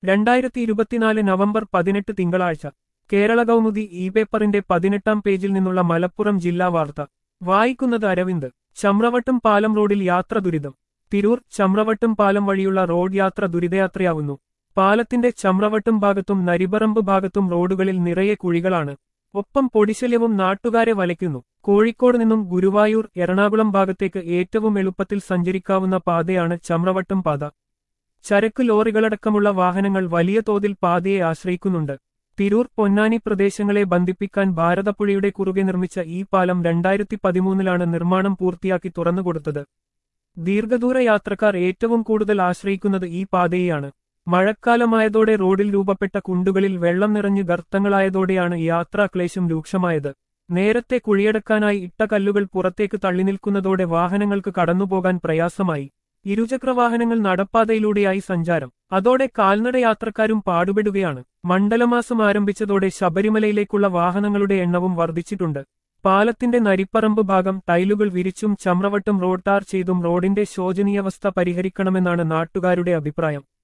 രണ്ടായിരത്തി ഇരുപത്തിനാല് നവംബർ പതിനെട്ട് തിങ്കളാഴ്ച കേരള കൗമുദി ഇ പേപ്പറിന്റെ പതിനെട്ടാം പേജിൽ നിന്നുള്ള മലപ്പുറം ജില്ലാ വാർത്ത വായിക്കുന്നത് അരവിന്ദ് ചമ്രവട്ടം പാലം റോഡിൽ യാത്ര ദുരിതം തിരൂർ ചമ്രവട്ടം പാലം വഴിയുള്ള റോഡ് യാത്ര ദുരിതയാത്രയാവുന്നു പാലത്തിന്റെ ചമ്രവട്ടം ഭാഗത്തും നരിപറമ്പ് ഭാഗത്തും റോഡുകളിൽ നിറയെ കുഴികളാണ് ഒപ്പം പൊടിശല്യവും നാട്ടുകാരെ വലയ്ക്കുന്നു കോഴിക്കോട് നിന്നും ഗുരുവായൂർ എറണാകുളം ഭാഗത്തേക്ക് ഏറ്റവും എളുപ്പത്തിൽ സഞ്ചരിക്കാവുന്ന പാതയാണ് ചമ്രവട്ടം പാത ചരക്ക് ലോറികളടക്കമുള്ള വാഹനങ്ങൾ വലിയ തോതിൽ പാതയെ ആശ്രയിക്കുന്നുണ്ട് തിരൂർ പൊന്നാനി പ്രദേശങ്ങളെ ബന്ധിപ്പിക്കാൻ ഭാരതപ്പുഴയുടെ കുറുകെ നിർമ്മിച്ച ഈ പാലം രണ്ടായിരത്തി പതിമൂന്നിലാണ് നിർമ്മാണം പൂർത്തിയാക്കി തുറന്നുകൊടുത്തത് ദീർഘദൂര യാത്രക്കാർ ഏറ്റവും കൂടുതൽ ആശ്രയിക്കുന്നത് ഈ പാതയെയാണ് മഴക്കാലമായതോടെ റോഡിൽ രൂപപ്പെട്ട കുണ്ടുകളിൽ വെള്ളം നിറഞ്ഞ് ഗർത്തങ്ങളായതോടെയാണ് യാത്രാക്ലേശം രൂക്ഷമായത് നേരത്തെ കുഴിയടക്കാനായി ഇട്ട കല്ലുകൾ പുറത്തേക്ക് തള്ളി നിൽക്കുന്നതോടെ വാഹനങ്ങൾക്ക് കടന്നുപോകാൻ പ്രയാസമായി ഇരുചക്രവാഹനങ്ങൾ നടപ്പാതയിലൂടെയായി സഞ്ചാരം അതോടെ കാൽനട യാത്രക്കാരും പാടുപെടുകയാണ് മണ്ഡലമാസം ആരംഭിച്ചതോടെ ശബരിമലയിലേക്കുള്ള വാഹനങ്ങളുടെ എണ്ണവും വർദ്ധിച്ചിട്ടുണ്ട് പാലത്തിന്റെ നരിപ്പറമ്പ് ഭാഗം ടൈലുകൾ വിരിച്ചും ചമ്രവട്ടം റോഡ് ടാർ ചെയ്തും റോഡിന്റെ ശോചനീയാവസ്ഥ പരിഹരിക്കണമെന്നാണ് നാട്ടുകാരുടെ അഭിപ്രായം